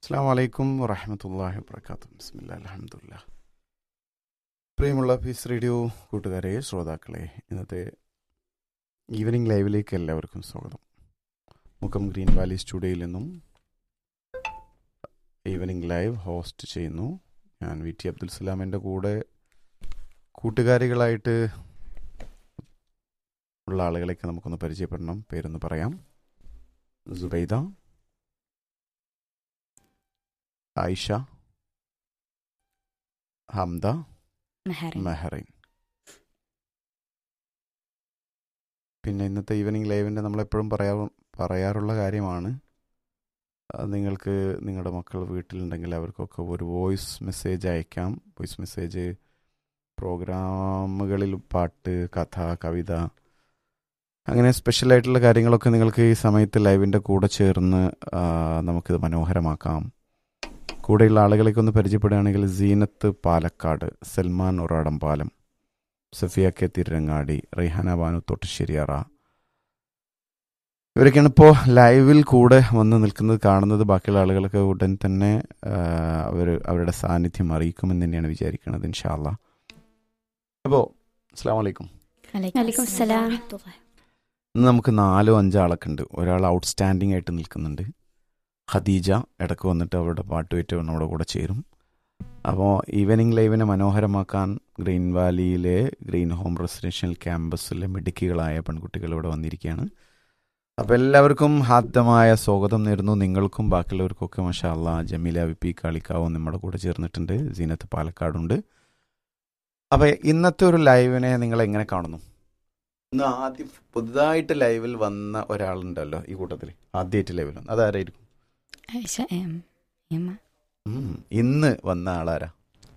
അസ്സാം വലൈക്കും വറഹമത്തല്ലാഹി വാബർക്കാത്തു ബിസ്മില്ല അലഹമുല്ല പ്രിയമുള്ള പീസ് റേഡിയോ കൂട്ടുകാരെ ശ്രോതാക്കളെ ഇന്നത്തെ ഈവനിങ് ലൈവിലേക്ക് എല്ലാവർക്കും സ്വാഗതം മുക്കം ഗ്രീൻ വാലി സ്റ്റുഡിയോയിൽ നിന്നും ഈവനിങ് ലൈവ് ഹോസ്റ്റ് ചെയ്യുന്നു ഞാൻ വി ടി അബ്ദുൽ സലാമിൻ്റെ കൂടെ കൂട്ടുകാരികളായിട്ട് ഉള്ള ആളുകളെയൊക്കെ നമുക്കൊന്ന് പരിചയപ്പെടണം പേരൊന്ന് പറയാം സുബൈദ ആയിഷ ഹംദ മെഹറിൻ മെഹറിൻ പിന്നെ ഇന്നത്തെ ഈവനിങ് ലൈവിൻ്റെ നമ്മളെപ്പോഴും പറയാ പറയാറുള്ള കാര്യമാണ് അത് നിങ്ങൾക്ക് നിങ്ങളുടെ മക്കൾ വീട്ടിലുണ്ടെങ്കിൽ അവർക്കൊക്കെ ഒരു വോയിസ് മെസ്സേജ് അയക്കാം വോയിസ് മെസ്സേജ് പ്രോഗ്രാമുകളിൽ പാട്ട് കഥ കവിത അങ്ങനെ സ്പെഷ്യലായിട്ടുള്ള കാര്യങ്ങളൊക്കെ നിങ്ങൾക്ക് ഈ സമയത്ത് ലൈവിൻ്റെ കൂടെ ചേർന്ന് ആ, നമുക്കിത് മനോഹരമാക്കാം കൂടെയുള്ള ആളുകളെയൊക്കെ ഒന്ന് പരിചയപ്പെടുകയാണെങ്കിൽ സീനത്ത് പാലക്കാട് സൽമാൻ ഒറാടംപാലം സഫിയ കെ തിരുരങ്ങാടി റെയ്ഹാന ബാനു തൊട്ടശ്ശേരിയറ ഇവരൊക്കെയാണ് ഇപ്പോൾ ലൈവിൽ കൂടെ വന്ന് നിൽക്കുന്നത് കാണുന്നത് ബാക്കിയുള്ള ആളുകളൊക്കെ ഉടൻ തന്നെ അവർ അവരുടെ സാന്നിധ്യം അറിയിക്കുമെന്ന് തന്നെയാണ് വിചാരിക്കുന്നത് ഇൻഷാല്ല അപ്പോൾ അസ്സാം വലൈക്കും വലൈക്കും സലാം ഇന്ന് നമുക്ക് നാലോ അഞ്ചോ ആളൊക്കെ ഉണ്ട് ഒരാൾ ഔട്ട്സ്റ്റാൻഡിംഗ് ആയിട്ട് നിൽക്കുന്നുണ്ട് ഖദീജ ഇടയ്ക്ക് വന്നിട്ട് അവരുടെ പാട്ടുമായിട്ട് നമ്മുടെ കൂടെ ചേരും അപ്പോൾ ഈവനിങ് ലൈവിനെ മനോഹരമാക്കാൻ ഗ്രീൻ വാലിയിലെ ഗ്രീൻ ഹോം റെസിഡൻഷ്യൽ ക്യാമ്പസിലെ മിടുക്കികളായ പെൺകുട്ടികൾ ഇവിടെ വന്നിരിക്കുകയാണ് അപ്പോൾ എല്ലാവർക്കും ഹാദ്യമായ സ്വാഗതം നേരുന്നു നിങ്ങൾക്കും ബാക്കിയുള്ളവർക്കൊക്കെ മഷാ അല്ലാ ജമീല വി പി കാളിക്കാവും നമ്മുടെ കൂടെ ചേർന്നിട്ടുണ്ട് സീനത്ത് പാലക്കാടുണ്ട് അപ്പോൾ ഇന്നത്തെ ഒരു ലൈവിനെ നിങ്ങൾ എങ്ങനെ കാണുന്നു ഇന്ന് ആദ്യം പുതുതായിട്ട് ലൈവിൽ വന്ന ഒരാളുണ്ടല്ലോ ഈ കൂട്ടത്തിൽ ആദ്യമായിട്ട് ലൈവിൽ വന്നു അതാരായിരിക്കും ആയിഷ എം എം ഉം, ഇന്ന് വന്ന ആളാരാ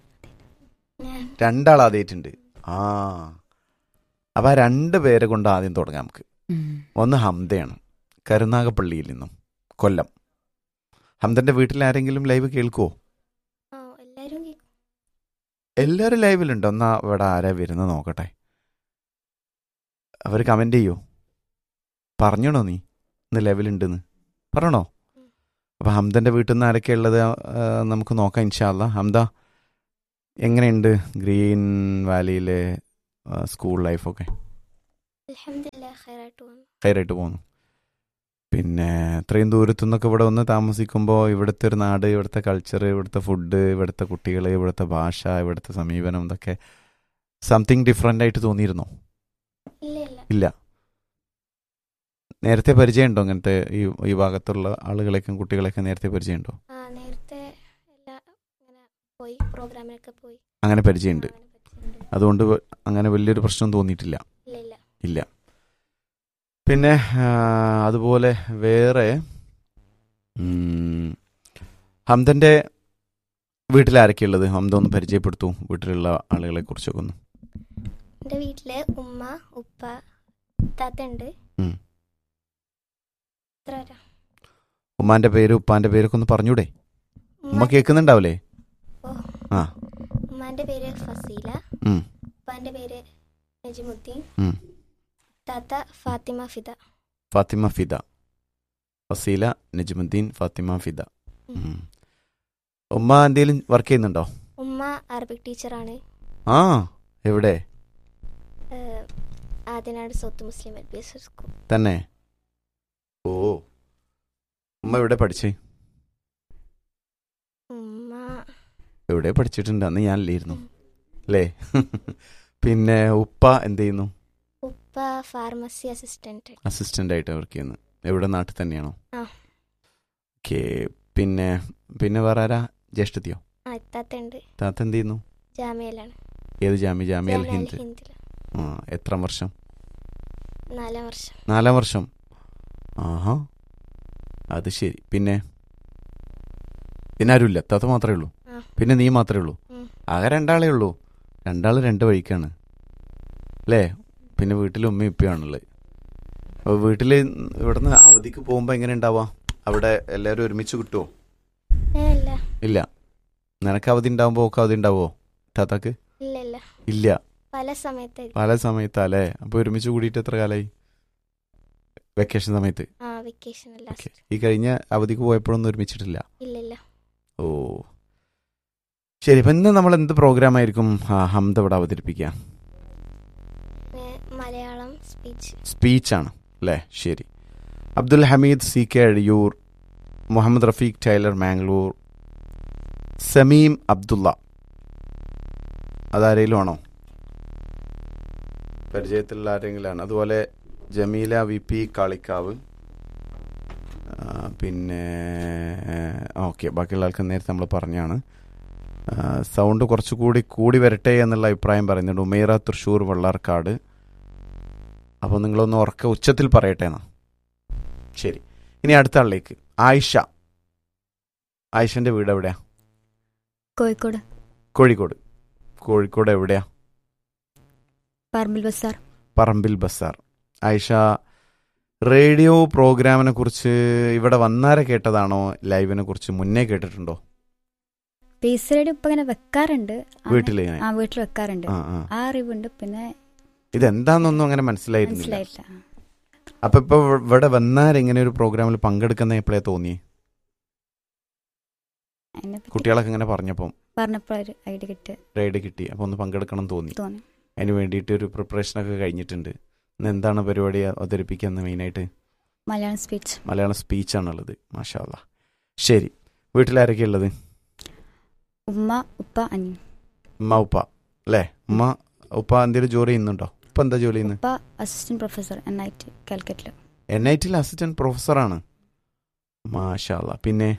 രണ്ടാൾ ആദ്യമായിട്ടുണ്ട് ആ അപ്പൊ ആ രണ്ട് പേരെ കൊണ്ട് ആദ്യം തുടങ്ങാം നമുക്ക് ഉം. ഒന്ന് ഹംദയാണ് കരുനാഗപ്പള്ളിയിൽ നിന്നും കൊല്ലം ഹംദന്റെ വീട്ടിൽ ആരെങ്കിലും ലൈവ് കേൾക്കുവോ ആ എല്ലാരും കേൾക്കും എല്ലാവരും ലൈവിലുണ്ടോ എന്നാ ഇവിടെ ആരാ വരുന്നത് നോക്കട്ടെ അവർ കമന്റ് ചെയ്യോ പറഞ്ഞണോ നീ ഇന്ന് ലൈവിലുണ്ടെന്ന് പറയണോ അപ്പൊ ഹംദന്റെ വീട്ടിൽ നിന്ന് ആരൊക്കെ ഉള്ളത് ആ, നമുക്ക് നോക്കാം ഇൻഷാല്ല ഹംദ എങ്ങനെയുണ്ട് ഗ്രീൻ വാലിയിലെ ആ, സ്കൂൾ ലൈഫൊക്കെ അൽഹംദുലില്ലാ ഖൈറായിട്ട് വന്നു ഹൈറായിട്ട് പോകുന്നു പിന്നെ ഇത്രയും ദൂരത്തു നിന്നൊക്കെ ഇവിടെ വന്ന് താമസിക്കുമ്പോൾ ഇവിടുത്തെ ഒരു നാട് ഇവിടുത്തെ കൾച്ചർ ഇവിടുത്തെ ഫുഡ് ഇവിടുത്തെ കുട്ടികൾ ഇവിടുത്തെ ഭാഷ ഇവിടുത്തെ സമീപനം ഇതൊക്കെ സംതിങ് ഡിഫറെൻ്റ് ആയിട്ട് തോന്നിയിരുന്നോ ഇല്ല ഇല്ല ഇല്ല നേരത്തെ പരിചയമുണ്ടോ അങ്ങനത്തെ ഈ ഈ ഭാഗത്തുള്ള ആളുകളെയൊക്കെ കുട്ടികളെയൊക്കെ നേരത്തെ പരിചയമുണ്ടോ ആ നേരത്തെ എല്ലാ ഇങ്ങനെ പോയി പ്രോഗ്രാമിനൊക്കെ പോയി അങ്ങനെ പരിചയമുണ്ട് അങ്ങനെ പറ്റുന്നുണ്ട്. അതുകൊണ്ട് വ- അങ്ങനെ വലിയൊരു പ്രശ്നം തോന്നിയിട്ടില്ല ഇല്ല ഇല്ല ഇല്ല പിന്നെ ആ, അതുപോലെ വേറെ ഉം, ഹംദന്റെ വീട്ടിൽ ആരൊക്കെയുള്ളത് ഹംദ ഒന്ന് പരിചയപ്പെടുത്തു വീട്ടിലുള്ള ആളുകളെ കുറിച്ചൊക്കെ ഒന്ന് എൻ്റെ വീട്ടില് ഉമ്മ ഉപ്പ താത്ത ഉണ്ട് ഉം. എത്ര പേരാ ഉമ്മാന്റെ പേര് ഉപ്പാന്റെ പേരൊക്കെ ഒന്ന് പറഞ്ഞൂടെ ഉമ്മ കേൾക്കുന്നുണ്ടാവില്ലേ ഓ ആ. ഉമ്മാന്റെ പേര് ഫസീല ഉം. ഉപ്പാന്റെ പേര് നജിമുദ്ദീൻ ഉം. താത്ത ഫാത്തിമ ഫിദ ഫാത്തിമ ഫിദ ഫസീല നജ്മുദ്ദീൻ ഫാത്തിമ ഫിദ ഉം. ഉം. ഉമ്മ എന്തെങ്കിലും വർക്ക് ചെയ്യുന്നുണ്ടോ ഉമ്മ അറബിക് ടീച്ചറാണ് ആ എവിടെ ഏഹ്, Adinad south Muslim L P S school തന്നെ ഓ ഉമ്മ എവിടെ പഠിച്ചേ ഉമ്മ എവിടെ പഠിച്ചിട്ടുണ്ട് അന്ന് ഞാനല്ലായിരുന്നു അല്ലേ പിന്നെ ഉപ്പ എന്ത് ചെയ്യുന്നു ഉപ്പ ഫാർമസി അസിസ്റ്റന്റ് അസിസ്റ്റന്റ് ആയിട്ട് വർക്ക് ചെയ്യുന്നു എവിടെ നാട്ടിൽ തന്നെയാണോ ആ. ഓക്കെ പിന്നെ പിന്നെ വേറെ ആരാ ജ്യേഷ്ഠത്തിയോ ആ ഇത്താത്തുണ്ട് താത്ത എന്ത് ചെയ്യുന്നു ജാമ്യയിലാണ് ഏത് ജാമ്യ ജാമ്യ അൽ ജാമ്യ അൽ ഹിന്ദ് ഹിന്ദില് ആ എത്ര വർഷം നാലാം വർഷം നാലാം വർഷം ആഹാ അത് ശരി പിന്നെ പിന്നെ ആരുമില്ല താത്ത മാത്രമേ ഉള്ളൂ ആ. പിന്നെ നീ മാത്രമേ ഉള്ളൂ ഉം. ആകെ രണ്ടാളേ ഉള്ളൂ രണ്ടാൾ രണ്ട് വഴിക്കാണ് അല്ലേ പിന്നെ വീട്ടിൽ ഉമ്മയും ഉപ്പയാണുള്ളത് അപ്പോൾ വീട്ടിൽ ഇവിടുന്ന് അവധിക്ക് പോകുമ്പോൾ എങ്ങനെ ഉണ്ടാവുക അവിടെ എല്ലാവരും ഒരുമിച്ച് കിട്ടുമോ ഏ ഇല്ല ഇല്ല നിനക്ക് അവധി ഉണ്ടാവുമ്പോൾ ഒക്കെ അവധി ഉണ്ടാവുമോ താത്താക്ക് ഇല്ല ഇല്ല ഇല്ല പല സമയത്തായിരിക്കും പല സമയത്തല്ലേ അപ്പോൾ ഒരുമിച്ച് കൂടിയിട്ട് എത്ര കാലമായി വെക്കേഷൻ സമയത്ത് ആ വെക്കേഷൻ ഓക്കെ ലാസ്റ്റ് ഈ കഴിഞ്ഞ അവധിക്ക് പോയപ്പോഴൊന്നും ഒരുമിച്ചിട്ടില്ല ഇല്ല ഇല്ല ശരി ഇപ്പം ഇന്ന് നമ്മൾ എന്ത് പ്രോഗ്രാം ആയിരിക്കും ആ, ഹംദ ഇവിടെ അവതരിപ്പിക്കുക ഏ, മലയാളം സ്പീച്ച് സ്പീച്ചാണ് അല്ലേ ശരി Abdul Hameed C K Azhiyur Muhammad Rafeeq tailor Mangalore Sameem Abdulla അതാരേലും ആണോ പരിചയത്തിലുള്ള ആരെങ്കിലാണ് അതുപോലെ ജമീല വി പി കാളിക്കാവ് ആ, പിന്നെ ഓക്കെ ബാക്കിയുള്ള ആൾക്ക് നേരത്തെ നമ്മൾ പറഞ്ഞാണ് ആ, സൗണ്ട് കുറച്ചുകൂടി കൂടി വരട്ടെ എന്നുള്ള അഭിപ്രായം പറയുന്നുണ്ട് ഉമേറ തൃശ്ശൂർ വള്ളാർക്കാട് അപ്പോൾ നിങ്ങളൊന്ന് ഉറക്ക ഉച്ചത്തിൽ പറയട്ടെ എന്നാ ശരി ഇനി അടുത്ത ആളിലേക്ക് ആയിഷ ആയിഷന്റെ വീട് എവിടെയാ കോഴിക്കോട് കോഴിക്കോട് കോഴിക്കോട് എവിടെയാ പറമ്പിൽ ബസാർ പറമ്പിൽ ബസാർ ആയിഷ റേഡിയോ പ്രോഗ്രാമിനെ കുറിച്ച് ഇവിടെ വന്നാരെ കേട്ടതാണോ ലൈവിനെ കുറിച്ച് മുന്നേ കേട്ടിട്ടുണ്ടോ പീസ് റേഡിയോ ഇപ്പൊ ഇങ്ങനെ വെക്കാറുണ്ട് ആ- വീട്ടിൽ ഇങ്ങനെ ആ വീട്ടിൽ വെക്കാറുണ്ട് ആ ആ ആ അറിവുണ്ട് പിന്നെ ഇതെന്താണെന്നൊന്നും അങ്ങനെ മനസ്സിലായിരുന്നില്ല മനസ്സിലായില്ല അപ്പൊ ഇപ്പൊ ഇവിടെ വന്നാരെ ഇങ്ങനെ ഒരു പ്രോഗ്രാമിൽ പങ്കെടുക്കുന്ന എപ്പോഴേ തോന്നി അതിനെ പറ്റി കുട്ടികളൊക്കെ ഇങ്ങനെ പറഞ്ഞപ്പം പറഞ്ഞപ്പോൾ ഒരു ഐഡിയ കിട്ടി റൈഡ് കിട്ടി അപ്പോൾ ഒന്ന് പങ്കെടുക്കണം എന്ന് തോന്നി തോന്നി അതിന് വേണ്ടിയിട്ട് ഒരു പ്രിപ്പറേഷനൊക്കെ കഴിഞ്ഞിട്ടുണ്ട് ഇന്ന് എന്താണ് പരിപാടി അവതരിപ്പിക്കുന്നത് മെയിനായിട്ട് മലയാളം സ്പീച്ച് മലയാളം സ്പീച്ചാണുള്ളത് മാഷാല്ല ശരി വീട്ടിലാരൊക്കെ ഉള്ളത് ഉമ്മ ഉപ്പ അനിയൻ ഉമ്മ ഉപ്പ അല്ലേ ഉമ്മ ഉപ്പ എന്തെങ്കിലും ജോലി ചെയ്യുന്നുണ്ടോ ഉപ്പ എന്താ ജോലി ചെയ്യുന്നത് ഉപ്പ assistant professor N I T കാലിക്കറ്റിൽ എൻ ഐ ടിയിൽ അസിസ്റ്റന്റ് പ്രൊഫസറാണ് മാഷാല്ല പിന്നെ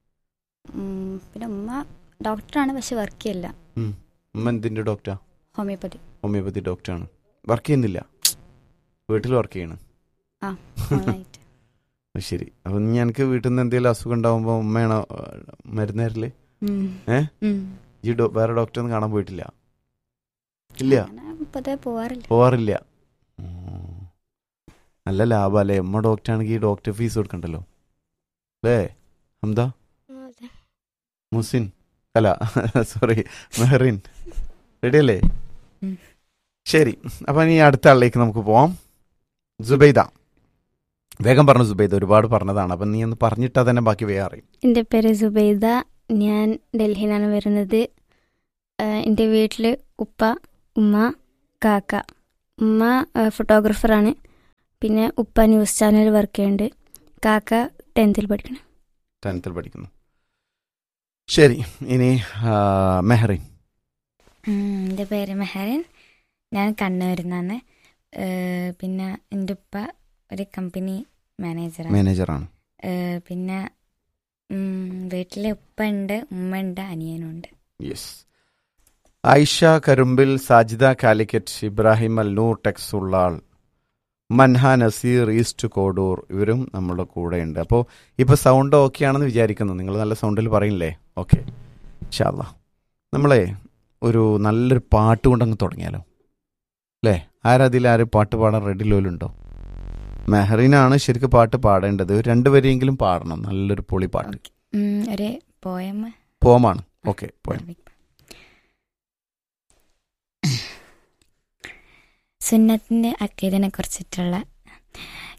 ഉം, പിന്നെ ഉമ്മ ഡോക്ടറാണ് പക്ഷെ വർക്ക് ചെയ്യില്ല ഉമ്മ എന്തിൻ്റെ ഡോക്ടറാ ഹോമിയോപ്പതി ഹോമിയോപ്പതി ഡോക്ടറാണ് വർക്ക് ചെയ്യുന്നില്ല വീട്ടിൽ വർക്ക് ചെയ്യണം ആ ഓൺലൈനായിട്ട് അത് ശരി അപ്പം ഞങ്ങൾക്ക് വീട്ടിൽ നിന്ന് എന്തെങ്കിലും അസുഖം ഉണ്ടാകുമ്പോൾ ഉമ്മയാണോ ആ, മരുന്ന് തരല് ഉം. ഏ? ഉം. ഈ ഡോ വേറെ ഡോക്ടറെ ഒന്നും കാണാൻ പോയിട്ടില്ല ഇല്ല അങ്ങനെ പൊതുവെ പോവാറില്ല പോവാറില്ല ഉം. നല്ല ലാഭല്ലേ ഉമ്മ ഡോക്ടർ ആണെങ്കിൽ ഈ ഡോക്ടർ ഫീസ് കൊടുക്കണ്ടല്ലോ അല്ലേ എന്താ ആ, അതെ. മുസിൻ അല്ല സോറി മെഹറിൻ റെഡി അല്ലേ ഉം. ശരി അപ്പം ഇനി അടുത്ത ആളിലേക്ക് നമുക്ക് പോവാം സുബൈദ വേഗം പറഞ്ഞു സുബൈദ ഒരുപാട് പറഞ്ഞതാണ് അപ്പം നീ ഒന്ന് പറഞ്ഞിട്ടാ തന്നെ ബാക്കി വേഗം അറിയും എൻ്റെ പേര് സുബൈദ ഞാൻ ഡൽഹിയിലാണ് വരുന്നത് ആഹ് എൻ്റെ വീട്ടിൽ ഉപ്പ ഉമ്മ കാക്ക ഉമ്മ ആഹ് ഫോട്ടോഗ്രാഫറാണ് പിന്നെ ഉപ്പ ന്യൂസ് ചാനൽ വർക്ക് ചെയ്യുന്നുണ്ട് കാക്ക ടെൻത്തിൽ പഠിക്കണം ടെൻത്തിൽ പഠിക്കുന്നു ശരി ഇനി ആ, മെഹറിൻ എൻ്റെ പേര് മെഹറിൻ ഞാൻ കണ്ണൂരിൽ നിന്നാണ് പിന്നെ എൻ്റെ ഉപ്പ ഒരു കമ്പനി മാനേജറാണ് മാനേജറാണ് പിന്നെ വീട്ടിൽ ഉപ്പ ഉണ്ട് ഉമ്മ ഉണ്ട് അനിയനുണ്ട് yes Ayisha Karumbil Sajida Calicut Ibrahim Alnoor Tex Ullal Manha Naseer east Kodur ഇവരും നമ്മുടെ കൂടെയുണ്ട് അപ്പോൾ ഇപ്പോൾ സൗണ്ട് ഓക്കെ ആണെന്ന് വിചാരിക്കുന്നു നിങ്ങൾ നല്ല സൗണ്ടിൽ പറയില്ലേ ഓക്കെ ഷാല്ല നമ്മളെ ഒരു നല്ലൊരു പാട്ട് കൊണ്ടങ്ങ് തുടങ്ങിയാലോ അല്ലേ ആരതിൽ ആര് പാട്ട് പാടാൻ റെഡി ലോലുണ്ടോ മെഹറിനാണ് ശരിക്കും പാട്ട് പാടേണ്ടത് രണ്ടുപേരെങ്കിലും പാടണം നല്ലൊരു പൊളി പാട്ട് ഉം, ഒരു പോയം പോമാണ് ഓക്കെ പോയം സുന്നത്തിന്റെ അക്കീദിനെ കുറിച്ചിട്ടുള്ള